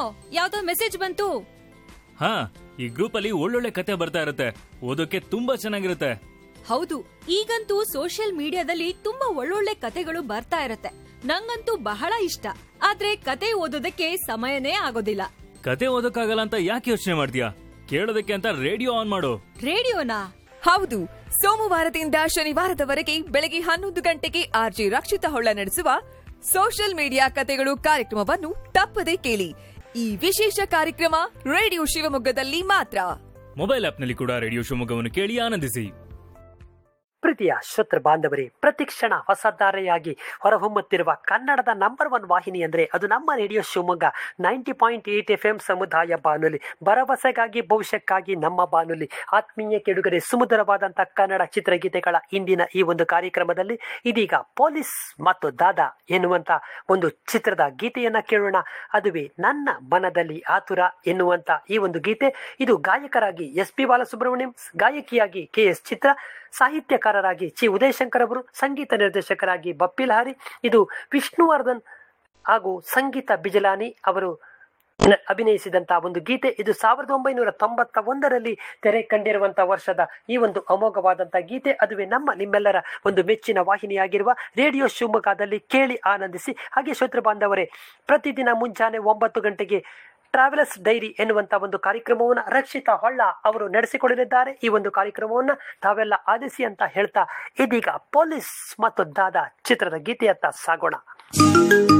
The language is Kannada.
ಯಾವ್ದೋ ಮೆಸೇಜ್ ಬಂತು ಹಾ ಈ ಗ್ರೂಪ್ ಅಲ್ಲಿ ಒಳ್ಳೊಳ್ಳೆ ಕತೆ ಬರ್ತಾ ಇರುತ್ತೆ ಓದೋಕೆ ತುಂಬಾ ಚೆನ್ನಾಗಿರುತ್ತೆ ಹೌದು ಈಗಂತೂ ಸೋಷಿಯಲ್ ಮೀಡಿಯಾದಲ್ಲಿ ತುಂಬಾ ಒಳ್ಳೊಳ್ಳೆ ಕತೆಗಳು ಬರ್ತಾ ಇರತ್ತೆ ನಂಗಂತೂ ಬಹಳ ಇಷ್ಟ ಆದ್ರೆ ಕತೆ ಓದೋದಕ್ಕೆ ಸಮಯನೇ ಆಗೋದಿಲ್ಲ ಕತೆ ಓದೋಕ್ಕಾಗಲ್ಲ ಅಂತ ಯಾಕೆ ಯೋಚನೆ ಮಾಡ್ತೀಯಾ ಕೇಳೋದಕ್ಕೆ ಅಂತ ರೇಡಿಯೋ ಆನ್ ಮಾಡು ರೇಡಿಯೋನಾ ಹೌದು ಸೋಮವಾರದಿಂದ ಶನಿವಾರದವರೆಗೆ ಬೆಳಗ್ಗೆ ಹನ್ನೊಂದು ಗಂಟೆಗೆ ಆರ್ಜಿ ರಕ್ಷಿತ ಹೊಳ್ಳ ನಡೆಸುವ ಸೋಷಿಯಲ್ ಮೀಡಿಯಾ ಕತೆಗಳು ಕಾರ್ಯಕ್ರಮವನ್ನು ತಪ್ಪದೇ ಕೇಳಿ ಈ ವಿಶೇಷ ಕಾರ್ಯಕ್ರಮ ರೇಡಿಯೋ ಶಿವಮೊಗ್ಗದಲ್ಲಿ ಮಾತ್ರ ಮೊಬೈಲ್ ಆಪ್ನಲ್ಲಿ ಕೂಡ ರೇಡಿಯೋ ಶಿವಮೊಗ್ಗವನ್ನು ಕೇಳಿ ಆನಂದಿಸಿ ಪ್ರೀತಿಯ ಶ್ರೋತೃ ಬಾಂಧವರೇ ಪ್ರತಿಕ್ಷಣ ಹೊಸ ಧಾರೆಯಾಗಿ ಹೊರಹೊಮ್ಮುತ್ತಿರುವ ಕನ್ನಡದ ನಂಬರ್ ಒನ್ ವಾಹಿನಿ ಅಂದರೆ ಅದು ನಮ್ಮ radio Shivamogga ninety point eight F M ಸಮುದಾಯ ಬಾನುಲಿ ಭರವಸೆಗಾಗಿ ಭವಿಷ್ಯಕ್ಕಾಗಿ ನಮ್ಮ ಬಾನುಲಿ ಆತ್ಮೀಯ ಕೆಡುಗರೆ ಸುಮಧುರವಾದಂಥ ಕನ್ನಡ ಚಿತ್ರಗೀತೆಗಳ ಇಂದಿನ ಈ ಒಂದು ಕಾರ್ಯಕ್ರಮದಲ್ಲಿ ಇದೀಗ ಪೊಲೀಸ್ ಮತ್ತು ದಾದಾ ಎನ್ನುವಂಥ ಒಂದು ಚಿತ್ರದ ಗೀತೆಯನ್ನ ಕೇಳೋಣ ಅದುವೇ ನನ್ನ ಮನದಲ್ಲಿ ಆತುರ ಎನ್ನುವಂಥ ಈ ಒಂದು ಗೀತೆ ಇದು ಗಾಯಕರಾಗಿ ಎಸ್ ಪಿ ಬಾಲಸುಬ್ರಹ್ಮಣ್ಯಂ ಗಾಯಕಿಯಾಗಿ ಕೆ ಎಸ್ ಚಿತ್ರ ಸಾಹಿತ್ಯಕಾರರಾಗಿ ಚಿ ಉದಯಶಂಕರ್ ಅವರು ಸಂಗೀತ ನಿರ್ದೇಶಕರಾಗಿ ಬಪ್ಪಿಲ್ ಹಾರಿ ಇದು ವಿಷ್ಣುವರ್ಧನ್ ಹಾಗೂ ಸಂಗೀತ ಬಿಜಲಾನಿ ಅವರು ನ- ಅಭಿನಯಿಸಿದಂತಹ ಒಂದು ಗೀತೆ ಇದು ಸಾವಿರದ ಒಂಬೈನೂರ ತೊಂಬತ್ತ ಒಂದರಲ್ಲಿ ತೆರೆ ಕಂಡಿರುವಂತ ವರ್ಷದ ಈ ಒಂದು ಅಮೋಘವಾದಂತಹ ಗೀತೆ ಅದುವೇ ನಮ್ಮ ನಿಮ್ಮೆಲ್ಲರ ಒಂದು ಮೆಚ್ಚಿನ ವಾಹಿನಿಯಾಗಿರುವ ರೇಡಿಯೋ ಶಿವಮೊಗ್ಗದಲ್ಲಿ ಕೇಳಿ ಆನಂದಿಸಿ ಹಾಗೆ ಶ್ರೋತೃ ಬಾಂಧವರೇ ಪ್ರತಿದಿನ ಮುಂಜಾನೆ ಒಂಬತ್ತು ಗಂಟೆಗೆ ಟ್ರಾವೆಲರ್ಸ್ ಡೈರಿ ಎನ್ನುವಂತ ಒಂದು ಕಾರ್ಯಕ್ರಮವನ್ನು ರಕ್ಷಿತಾ ಹೊಳ್ಳ ಅವರು ನಡೆಸಿಕೊಡಲಿದ್ದಾರೆ ಈ ಒಂದು ಕಾರ್ಯಕ್ರಮವನ್ನು ತಾವೆಲ್ಲ ಆಲಿಸಿ ಅಂತ ಹೇಳ್ತಾ ಇದೀಗ ಪೊಲೀಸ್ ಮತ್ತು ದಾದಾ ಚಿತ್ರದ ಗೀತೆಯತ್ತ ಸಾಗೋಣ